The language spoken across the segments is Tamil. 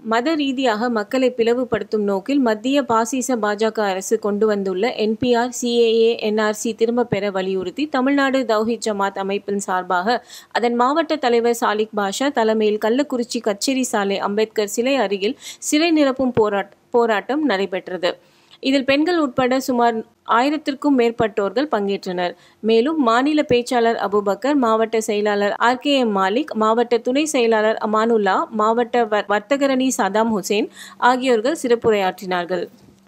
மத ரீதியாக மக்களை பிளவுபடுத்தும் நோக்கில் மத்திய பாசிச பாஜக அரசு கொண்டு வந்துள்ள என்பிஆர் சிஏஏ என்ஆர்சி திரும்பப் பெற வலியுறுத்தி தமிழ்நாடு தௌஹித் ஜமாத் அமைப்பின் சார்பாக அதன் மாவட்ட தலைவர் சாலிக் பாஷா தலைமையில் கள்ளக்குறிச்சி கச்சேரி சாலை அம்பேத்கர் சிலை அருகில் சிலை நிரப்பும் போராட் போராட்டம் நடைபெற்றது இதில் பெண்கள் உட்பட சுமார் ஆயிரத்திற்கும் மேற்பட்டோர்கள் பங்கேற்றனர் மேலும் மாநில பேச்சாளர் அபுபக்கர் மாவட்ட செயலாளர் ஆர் கே எம் மாலிக் மாவட்ட துணை செயலாளர் அமானுல்லா மாவட்ட வர்- வர்த்தகரணி சதாம் ஹுசேன் ஆகியோர்கள் சிறப்புரையாற்றினார்கள்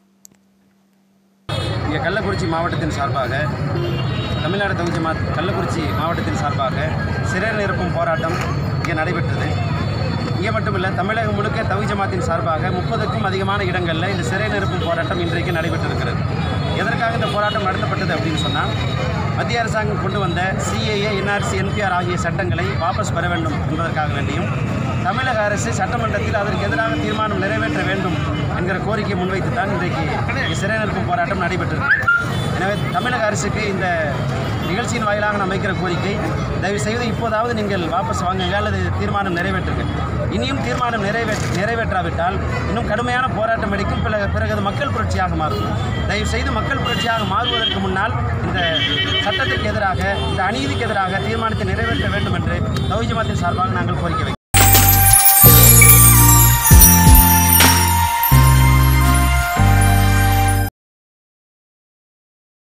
இங்கே கள்ளக்குறிச்சி மாவட்டத்தின் சார்பாக தமிழ்நாடு தகுதி ஜமாத் கள்ளக்குறிச்சி மாவட்டத்தின் சார்பாக சிறை நிரப்பும் போராட்டம் இங்கே நடைபெற்றது இங்கே மட்டுமில்லை தமிழகம் முழுக்க தகுதி ஜமாத்தின் சார்பாக முப்பதுக்கும் அதிகமான இடங்களில் இந்த சிறை நிரப்பும் போராட்டம் இன்றைக்கு நடைபெற்றிருக்கிறது எதற்காக இந்த போராட்டம் நடத்தப்பட்டது அப்படின்னு சொன்னால் மத்திய அரசாங்கம் கொண்டு வந்த சிஏஏ என்ஆர்சி என்பிஆர் ஆகிய சட்டங்களை வாபஸ் பெற வேண்டும் என்பதற்காக வேண்டியும் தமிழக அரசு சட்டமன்றத்தில் அதற்கு எதிராக தீர்மானம் நிறைவேற்ற வேண்டும் என்கிற கோரிக்கையை முன்வைத்து தான் இன்றைக்கு இங்கே சிறை நிரப்பும் போராட்டம் நடைபெற்றது எனவே தமிழக அரசுக்கு இந்த நிகழ்ச்சியின் வாயிலாக நாம் வைக்கிற கோரிக்கை தயவு செய்து இப்போதாவது நீங்கள் வாபஸ் வாங்குங்க அல்லது தீர்மானம் நிறைவேற்றுங்க இனியும் தீர்மானம் நிறைவேற்ற நிறைவேற்றாவிட்டால் இன்னும் கடுமையான போராட்டம் வெடிக்கும் பிறகு பிறகு அது மக்கள் புரட்சியாக மாறும் தயவு செய்து மக்கள் புரட்சியாக மாறுவதற்கு முன்னால் இந்த சட்டத்திற்கு எதிராக இந்த அநீதிக்கு எதிராக தீர்மானத்தை நிறைவேற்ற வேண்டும் என்று தௌஹி ஜமாத்தின் சார்பாக நாங்கள் கோரிக்கை வைக்கிறோம்